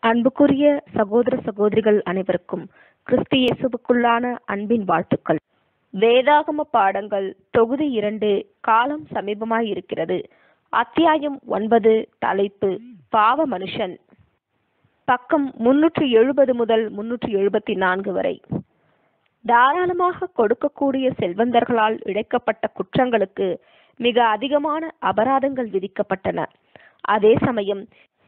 அன்புக்குரிய சகோதர சகோதரிகள் அனைவருக்கும் கிறிஸ்து இயேசுவுக்குள்ளான அன்பின் வாழ்த்துக்கள் வேதாகம பாடங்கள் தொகுதி இரண்டு காலம் சமீபமாய் இருக்கிறது அத்தியாயம் ஒன்பது தலைப்பு பாவ மனுஷன் பக்கம் முன்னூற்றி எழுபது முதல் முன்னூற்றி எழுபத்தி நான்கு வரை தாராளமாக கொடுக்கக்கூடிய செல்வந்தர்களால் இழைக்கப்பட்ட குற்றங்களுக்கு மிக அதிகமான அபராதங்கள் விதிக்கப்பட்டன அதே சமயம்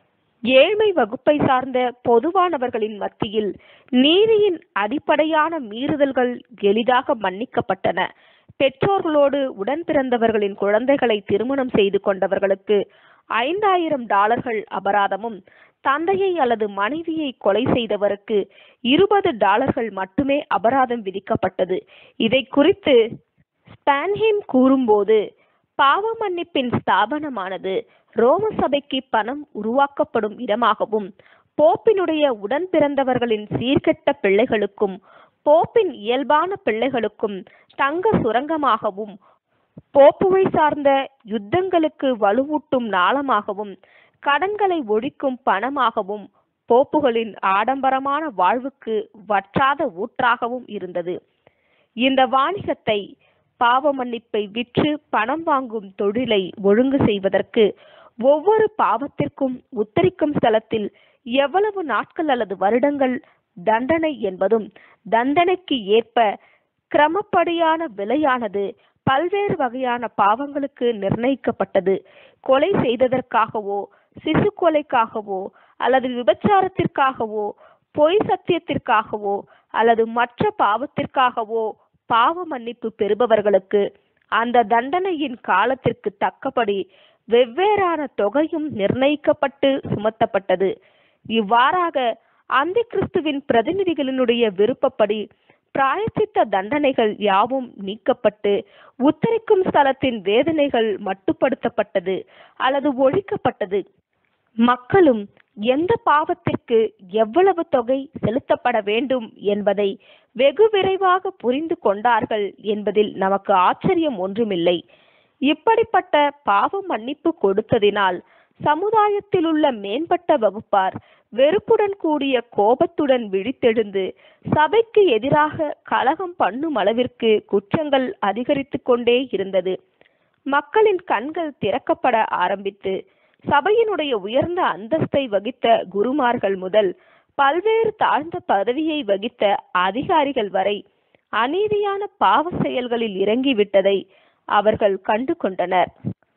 ஏழ்மை வகுப்பை சார்ந்த பொதுவானவர்களின் மத்தியில் நீதியின் அடிப்படையான மீறுதல்கள் எளிதாக மன்னிக்கப்பட்டன பெற்றோர்களோடு உடன் பிறந்தவர்களின் குழந்தைகளை திருமணம் செய்து கொண்டவர்களுக்கு ஐந்தாயிரம் டாலர்கள் அபராதமும் தந்தையை அல்லது மனைவியை கொலை செய்தவருக்கு இருபது டாலர்கள் மட்டுமே அபராதம் விதிக்கப்பட்டது இதை குறித்து ஸ்பான்ஹிம் கூறும்போது பாவ மன்னிப்பின் ஸ்தாபனமானது ரோம சபைக்கு பணம் உருவாக்கப்படும் இடமாகவும் போப்பினுடைய உடன் பிறந்தவர்களின் சீர்கெட்ட பிள்ளைகளுக்கும் போப்பின் இயல்பான பிள்ளைகளுக்கும் தங்க சுரங்கமாகவும் போப்புவை சார்ந்த யுத்தங்களுக்கு வலுவூட்டும் நாளமாகவும் கடன்களை ஒழிக்கும் பணமாகவும் போப்புகளின் ஆடம்பரமான வாழ்வுக்கு வற்றாத ஊற்றாகவும் இருந்தது இந்த வாணிகத்தை பாவ மன்னிப்பை விற்று பணம் வாங்கும் தொழிலை ஒழுங்கு செய்வதற்கு ஒவ்வொரு பாவத்திற்கும் உத்தரிக்கும் ஸ்தலத்தில் எவ்வளவு நாட்கள் அல்லது வருடங்கள் தண்டனை என்பதும் தண்டனைக்கு ஏற்ப கிரமப்படியான விலையானது பல்வேறு வகையான பாவங்களுக்கு நிர்ணயிக்கப்பட்டது கொலை செய்ததற்காகவோ சிசு கொலைக்காகவோ அல்லது விபச்சாரத்திற்காகவோ பொய் சத்தியத்திற்காகவோ அல்லது மற்ற பாவத்திற்காகவோ பாவ மன்னிப்பு பெறுபவர்களுக்கு அந்த தண்டனையின் காலத்திற்கு தக்கபடி வெவ்வேறான தொகையும் நிர்ணயிக்கப்பட்டு சுமத்தப்பட்டது இவ்வாறாக அந்த கிறிஸ்துவின் பிரதிநிதிகளினுடைய விருப்பப்படி பிராயச்சித்த தண்டனைகள் யாவும் நீக்கப்பட்டு உத்தரிக்கும் ஸ்தலத்தின் வேதனைகள் மட்டுப்படுத்தப்பட்டது அல்லது ஒழிக்கப்பட்டது மக்களும் எந்த பாவத்திற்கு எவ்வளவு தொகை செலுத்தப்பட வேண்டும் என்பதை வெகு விரைவாக புரிந்து கொண்டார்கள் என்பதில் நமக்கு ஆச்சரியம் ஒன்றுமில்லை இப்படிப்பட்ட பாவ மன்னிப்பு கொடுத்ததினால் சமுதாயத்தில் உள்ள மேம்பட்ட வகுப்பார் வெறுப்புடன் கூடிய கோபத்துடன் விழித்தெழுந்து சபைக்கு எதிராக கலகம் பண்ணும் அளவிற்கு குற்றங்கள் அதிகரித்து கொண்டே இருந்தது மக்களின் கண்கள் திறக்கப்பட ஆரம்பித்து சபையினுடைய உயர்ந்த அந்தஸ்தை வகித்த குருமார்கள் முதல் பல்வேறு தாழ்ந்த பதவியை வகித்த அதிகாரிகள் வரை அநீதியான பாவ செயல்களில் இறங்கிவிட்டதை அவர்கள் கண்டு கொண்டனர்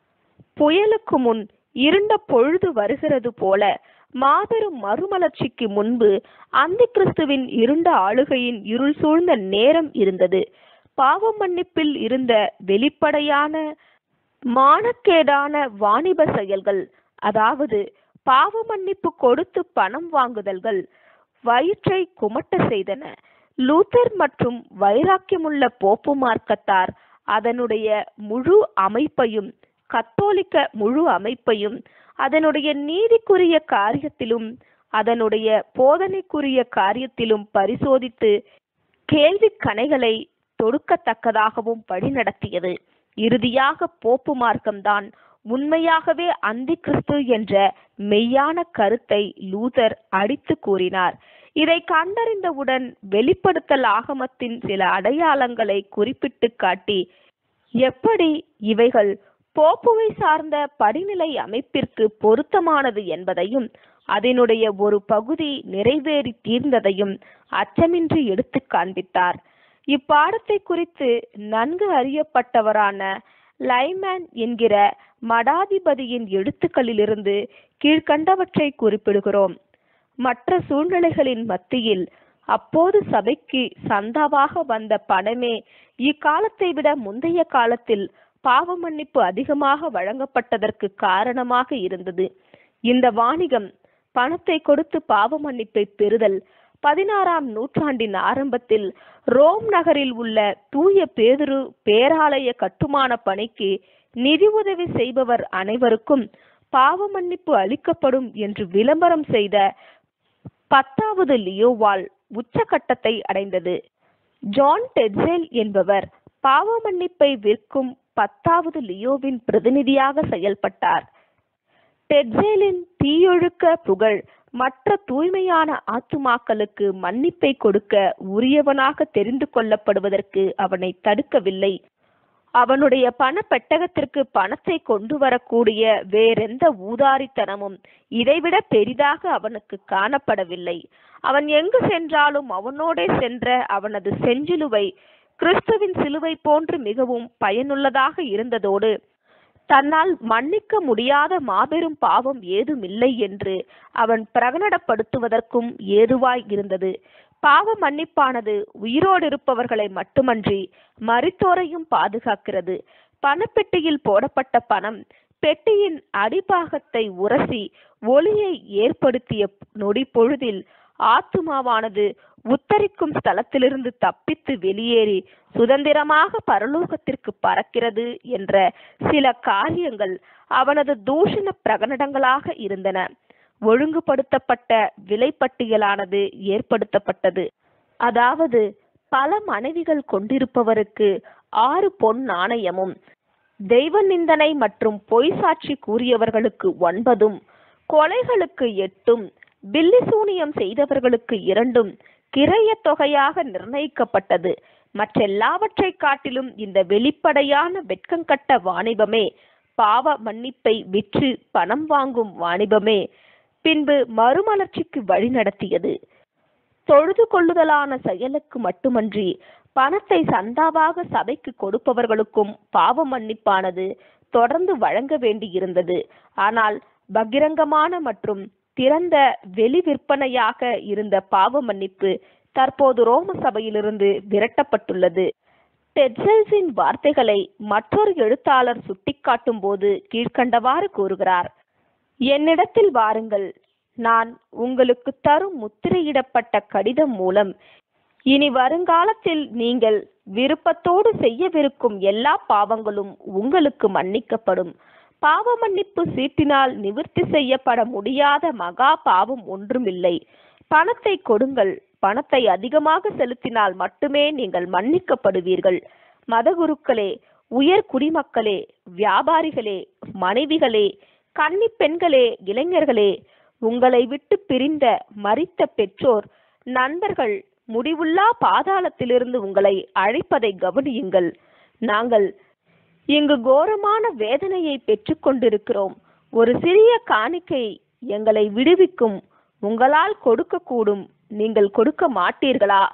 புயலுக்கு முன் இருண்ட பொழுது வருகிறது போல மாபெரும் மறுமலர்ச்சிக்கு முன்பு அந்த கிறிஸ்துவின் இருண்ட ஆளுகையின் இருள் சூழ்ந்த நேரம் இருந்தது பாவ மன்னிப்பில் இருந்த வெளிப்படையான மானக்கேடான வாணிப செயல்கள் அதாவது பாவ மன்னிப்பு கொடுத்து பணம் வாங்குதல்கள் வயிற்றை குமட்ட செய்தன லூத்தர் மற்றும் வைராக்கியமுள்ள போப்பு மார்க்கத்தார் அதனுடைய முழு அமைப்பையும் கத்தோலிக்க முழு அமைப்பையும் அதனுடைய நீதிக்குரிய காரியத்திலும் அதனுடைய போதனைக்குரிய காரியத்திலும் பரிசோதித்து கேள்வி கணைகளை தொடுக்கத்தக்கதாகவும் வழிநடத்தியது இறுதியாக போப்பு மார்க்கம்தான் உண்மையாகவே அந்தி கிறிஸ்து என்ற மெய்யான கருத்தை லூதர் அடித்து கூறினார் இதை கண்டறிந்தவுடன் வெளிப்படுத்தல் ஆகமத்தின் சில அடையாளங்களை குறிப்பிட்டு காட்டி எப்படி இவைகள் போப்புவை சார்ந்த படிநிலை அமைப்பிற்கு பொருத்தமானது என்பதையும் அதனுடைய ஒரு பகுதி நிறைவேறி தீர்ந்ததையும் அச்சமின்றி எடுத்து காண்பித்தார் இப்பாடத்தை குறித்து நன்கு அறியப்பட்டவரான லைமேன் என்கிற மடாதிபதியின் எழுத்துக்களிலிருந்து கீழ்கண்டவற்றை குறிப்பிடுகிறோம் மற்ற சூழ்நிலைகளின் மத்தியில் அப்போது சபைக்கு சந்தாவாக வந்த பணமே இக்காலத்தை விட முந்தைய காலத்தில் பாவ மன்னிப்பு அதிகமாக வழங்கப்பட்டதற்கு காரணமாக இருந்தது இந்த வாணிகம் பணத்தை கொடுத்து பாவ மன்னிப்பை பெறுதல் பதினாறாம் நூற்றாண்டின் ஆரம்பத்தில் ரோம் நகரில் உள்ள தூய பேதுரு பேராலய கட்டுமான பணிக்கு நிதி உதவி செய்பவர் அனைவருக்கும் பாவ மன்னிப்பு அளிக்கப்படும் என்று விளம்பரம் செய்த பத்தாவது லியோவால் உச்சகட்டத்தை அடைந்தது ஜான் டெட்சேல் என்பவர் பாவ மன்னிப்பை விற்கும் பத்தாவது லியோவின் பிரதிநிதியாக செயல்பட்டார் டெட்சேலின் தீயொழுக்க புகழ் மற்ற தூய்மையான ஆத்துமாக்களுக்கு மன்னிப்பை கொடுக்க உரியவனாக தெரிந்து கொள்ளப்படுவதற்கு அவனை தடுக்கவில்லை அவனுடைய பண பெட்டகத்திற்கு பணத்தை கொண்டு வரக்கூடிய வேறெந்த ஊதாரித்தனமும் இதைவிட பெரிதாக அவனுக்கு காணப்படவில்லை அவன் எங்கு சென்றாலும் அவனோடே சென்ற அவனது செஞ்சிலுவை கிறிஸ்துவின் சிலுவை போன்று மிகவும் பயனுள்ளதாக இருந்ததோடு தன்னால் மன்னிக்க முடியாத மாபெரும் பாவம் ஏதுமில்லை என்று அவன் பிரகடனப்படுத்துவதற்கும் ஏதுவாய் இருந்தது பாவ மன்னிப்பானது உயிரோடு இருப்பவர்களை மட்டுமன்றி மரித்தோரையும் பாதுகாக்கிறது பணப்பெட்டியில் போடப்பட்ட பணம் பெட்டியின் அடிபாகத்தை உரசி ஒளியை ஏற்படுத்திய நொடி பொழுதில் ஆத்துமாவானது உத்தரிக்கும் ஸ்தலத்திலிருந்து தப்பித்து வெளியேறி சுதந்திரமாக பரலோகத்திற்கு பறக்கிறது என்ற சில காரியங்கள் அவனது தூஷண பிரகடனங்களாக இருந்தன ஒழுங்குபடுத்தப்பட்ட விலைப்பட்டியலானது ஏற்படுத்தப்பட்டது அதாவது பல மனைவிகள் கொண்டிருப்பவருக்கு ஆறு பொன் நாணயமும் தெய்வ நிந்தனை மற்றும் பொய் சாட்சி கூறியவர்களுக்கு ஒன்பதும் கொலைகளுக்கு எட்டும் பில்லிசூனியம் செய்தவர்களுக்கு இரண்டும் கிரைய தொகையாக நிர்ணயிக்கப்பட்டது மற்றெல்லாவற்றை காட்டிலும் இந்த வெளிப்படையான வெட்கங்கட்ட வாணிபமே பாவ மன்னிப்பை விற்று பணம் வாங்கும் வாணிபமே பின்பு மறுமலர்ச்சிக்கு வழிநடத்தியது தொழுது கொள்ளுதலான செயலுக்கு மட்டுமன்றி பணத்தை சந்தாவாக சபைக்கு கொடுப்பவர்களுக்கும் பாவ மன்னிப்பானது தொடர்ந்து வழங்க வேண்டியிருந்தது ஆனால் பகிரங்கமான மற்றும் திறந்த வெளி விற்பனையாக இருந்த பாவ மன்னிப்பு தற்போது ரோம சபையிலிருந்து விரட்டப்பட்டுள்ளது டெட்சல்ஸின் வார்த்தைகளை மற்றொரு எழுத்தாளர் சுட்டிக்காட்டும் போது கீழ்க்கண்டவாறு கூறுகிறார் என்னிடத்தில் வாருங்கள் நான் உங்களுக்கு தரும் முத்திரையிடப்பட்ட கடிதம் மூலம் இனி வருங்காலத்தில் நீங்கள் விருப்பத்தோடு செய்யவிருக்கும் எல்லா பாவங்களும் உங்களுக்கு மன்னிக்கப்படும் பாவ மன்னிப்பு சீட்டினால் நிவிர்த்தி செய்யப்பட முடியாத மகா பாவம் ஒன்றுமில்லை பணத்தை கொடுங்கள் பணத்தை அதிகமாக செலுத்தினால் மட்டுமே நீங்கள் மன்னிக்கப்படுவீர்கள் மதகுருக்களே உயர் குடிமக்களே வியாபாரிகளே மனைவிகளே கன்னி பெண்களே இளைஞர்களே உங்களை விட்டு பிரிந்த மரித்த பெற்றோர் நண்பர்கள் முடிவுள்ளா பாதாளத்திலிருந்து உங்களை அழைப்பதை கவனியுங்கள் நாங்கள் இங்கு கோரமான வேதனையை பெற்றுக்கொண்டிருக்கிறோம் ஒரு சிறிய காணிக்கை எங்களை விடுவிக்கும் உங்களால் கொடுக்கக்கூடும் நீங்கள் கொடுக்க மாட்டீர்களா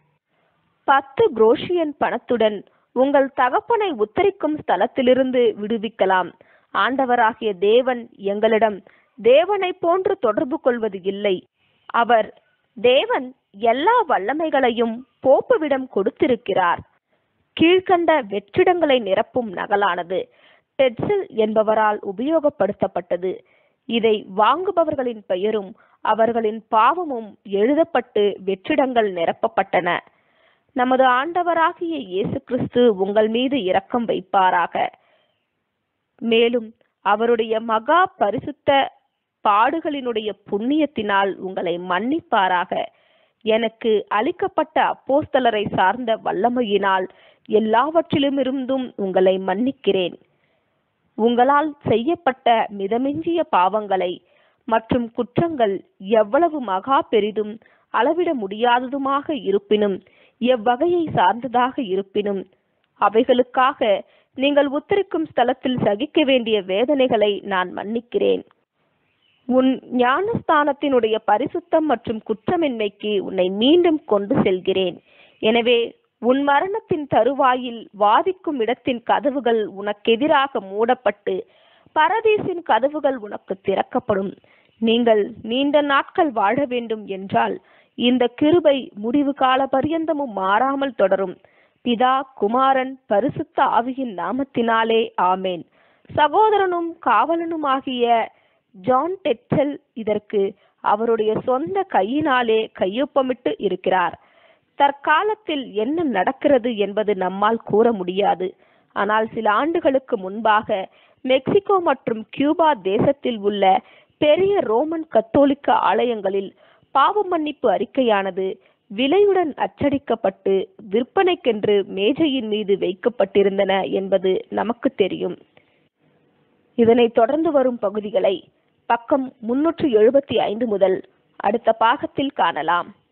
பத்து குரோஷியன் பணத்துடன் உங்கள் தகப்பனை உத்தரிக்கும் ஸ்தலத்திலிருந்து விடுவிக்கலாம் ஆண்டவராகிய தேவன் எங்களிடம் தேவனை போன்று தொடர்பு கொள்வது இல்லை அவர் தேவன் எல்லா வல்லமைகளையும் போப்புவிடம் கொடுத்திருக்கிறார் கீழ்கண்ட வெற்றிடங்களை நிரப்பும் நகலானது டெட்சில் என்பவரால் உபயோகப்படுத்தப்பட்டது இதை வாங்குபவர்களின் பெயரும் அவர்களின் பாவமும் எழுதப்பட்டு வெற்றிடங்கள் நிரப்பப்பட்டன நமது ஆண்டவராகிய இயேசு கிறிஸ்து உங்கள் மீது இரக்கம் வைப்பாராக மேலும் அவருடைய மகா பரிசுத்த பாடுகளினுடைய புண்ணியத்தினால் உங்களை மன்னிப்பாராக எனக்கு அளிக்கப்பட்ட அப்போஸ்தலரை சார்ந்த வல்லமையினால் எல்லாவற்றிலுமிருந்தும் உங்களை மன்னிக்கிறேன் உங்களால் செய்யப்பட்ட மிதமிஞ்சிய பாவங்களை மற்றும் குற்றங்கள் எவ்வளவு மகா பெரிதும் அளவிட முடியாததுமாக இருப்பினும் எவ்வகையை சார்ந்ததாக இருப்பினும் அவைகளுக்காக நீங்கள் உத்தரிக்கும் ஸ்தலத்தில் சகிக்க வேண்டிய வேதனைகளை நான் மன்னிக்கிறேன் உன் ஞானஸ்தானத்தினுடைய பரிசுத்தம் மற்றும் குற்றமின்மைக்கு உன்னை மீண்டும் கொண்டு செல்கிறேன் எனவே உன் மரணத்தின் தருவாயில் வாதிக்கும் இடத்தின் கதவுகள் உனக்கெதிராக மூடப்பட்டு பரதீசின் கதவுகள் உனக்கு திறக்கப்படும் நீங்கள் நீண்ட நாட்கள் வாழ வேண்டும் என்றால் இந்த கிருபை முடிவு கால பரியந்தமும் மாறாமல் தொடரும் பிதா குமாரன் பரிசுத்த ஆவியின் நாமத்தினாலே ஆமேன் சகோதரனும் காவலனுமாகிய ஜான் டெட்டல் இதற்கு அவருடைய சொந்த கையினாலே கையொப்பமிட்டு இருக்கிறார் தற்காலத்தில் என்ன நடக்கிறது என்பது நம்மால் கூற முடியாது ஆனால் சில ஆண்டுகளுக்கு முன்பாக மெக்சிகோ மற்றும் கியூபா தேசத்தில் உள்ள பெரிய ரோமன் கத்தோலிக்க ஆலயங்களில் பாவ மன்னிப்பு அறிக்கையானது விலையுடன் அச்சடிக்கப்பட்டு விற்பனைக்கென்று மேஜையின் மீது வைக்கப்பட்டிருந்தன என்பது நமக்கு தெரியும் இதனை தொடர்ந்து வரும் பகுதிகளை பக்கம் முன்னூற்று எழுபத்தி ஐந்து முதல் அடுத்த பாகத்தில் காணலாம்